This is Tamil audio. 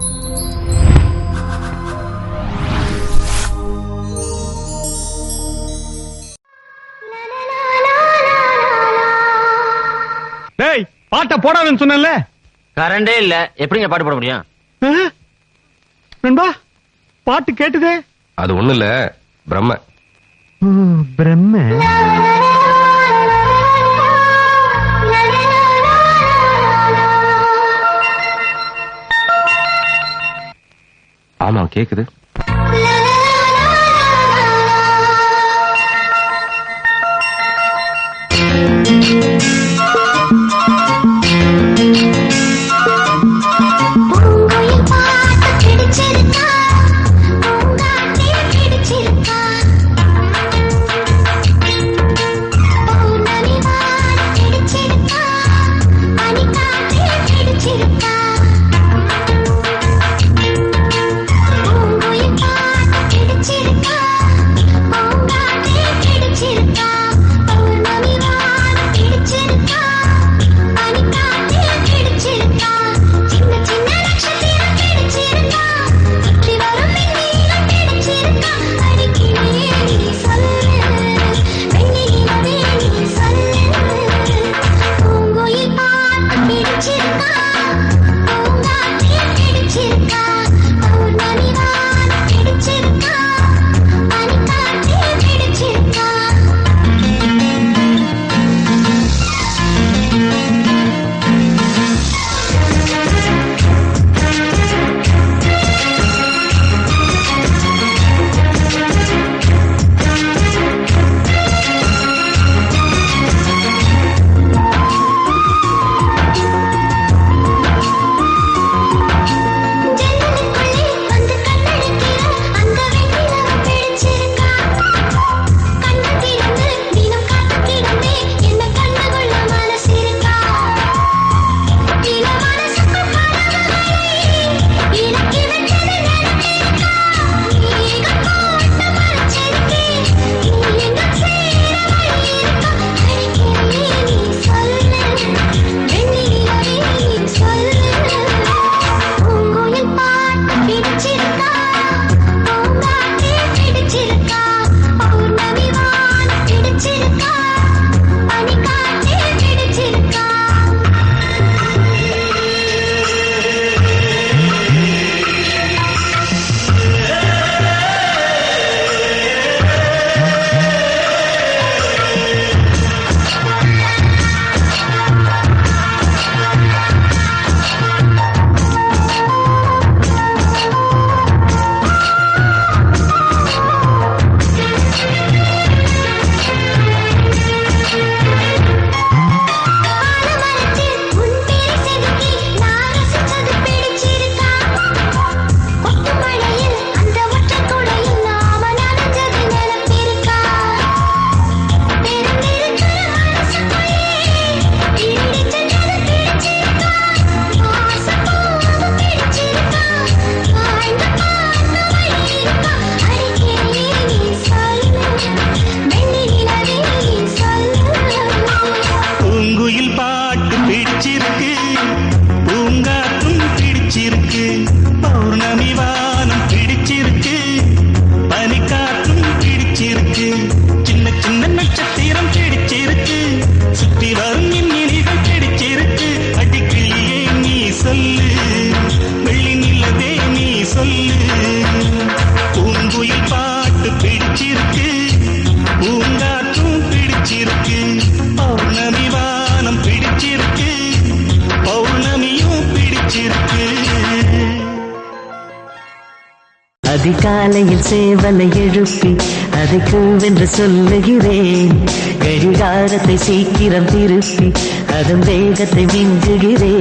டேய் பாட்டை போடாதுன்னு சொன்னேன்ல கரண்டே இல்ல எப்படிங்க பாட்டு போட முடியும் ஆ? நண்பா பாட்டு கேட்டுதே அது ஒண்ணு இல்ல பிரம்ம பிரம்ம ஆமா கேக்குது பூங்குயில் பாட்டு பிடிச்சிருக்கா பூங்காற்றே பிடிச்சிருக்கா பௌர்ணமி வானம் பிடிச்சிருக்கா பனிக்காற்றே பிடிச்சிருக்கா பூங்குயில் பாட்டு பிடிச்சிருக்கா பூங்காற்றே பிடிச்சிருக்கா பௌர்ணமி வானம் பிடிச்சிருக்கா பனிக்காற்றே பிடிச்சிருக்கா சின்ன சின்ன நட்சத்திரம் பிடிச்சிருக்கா சுற்றி வரும் மின்னீரம் பிடிச்சிருக்கா அடிக்கிறியே நீ சொல்லு வெண்ணிலவே நீ சொல்லு பூங்குயில் பாட்டு பிடிச்சிருக்கா பூங்காற்றே பிடிச்சிருக்கா பௌர்ணமி வானம் பிடிச்சிருக்கா பனிக்காற்றே பிடிச்சிருக்கா ஜன்னலுக்குள்ளே வந்து கண்ணடிக்கிற அந்த வெண்ணிலவு பிடிச்சிருக்கா கண்ணு திறந்து தினம் காத்து கிடந்தே என்ன கண்ணுக்குள்ள மனசு இருக்கா இள மனசுக்குள் கனவுகளை இலக்கி வச்சது நினைச்சிருக்கா நீங்க போட்டு மறைச்சிருக்கே நீ எங்க சேர வழி இருக்கா அடிக்கடி நீ சொல்லு வெண்ணிலவே நீ சொல்லு பூங்குயில் பாட்டு பிடிச்சிருக்கா பூங்காற்றே பிடிச்சிருக்கா பௌர்ணமி வானம் பிடிச்சிருக்கா பனிக்காற்றே பிடிச்சிருக்கா ஆலமரத்தில் உன் பேரை செதுக்கி நான் ரசிச்சது பிடிச்சிருக்கா கொட்டு மழையில் அந்த ஒற்றை குடையில் நாம நனைஞ்சது நினைப்பிருக்கா பிறந்திருக்கிற மனசுக்குள்ளே இடி சென்றது பிடிச்சிருக்கா வாசப்பூவு பிடிச்சிருக்கா வாழ்ந்து பார்க்க வழி இருக்கா அடிக்கடி நீ சொல்லு வெண்ணிலவே நீ சொல்லு பூங்குயில் பாட்டு பிடிச்சிருக்கு பூங்காற்றும் பிடிச்சிருக்கு பௌர்ணமி வானம் பிடிச்சிருக்கு பனிக்காற்றும் பிடிச்சிருக்கு சின்ன சின்ன நட்சத்திரம் பிடிச்சிருக்கு சுற்றி வரும் மின்னிலிகள் பிடிச்சிருக்கு அடிக்கிளியே நீ சொல்லு வெள்ளி நிலவே நீ சொல்லு பூங்குயில் பாட்டு பிடிச்சிருக்கு பூங்காற்றும் பிடிச்சிருக்கு பௌர்ணமி வானம் பிடிச்சிருக்கு பௌர்ணமியும் பிடிச்சிருக்கு அதிகாலையில் சேவலை எழுப்பி அதை கூவென்று சொல்லுகிறேன் கடிகாரத்தை சீக்கிரம் திருப்பி அதன் வேகத்தை மிஞ்சுகிறேன்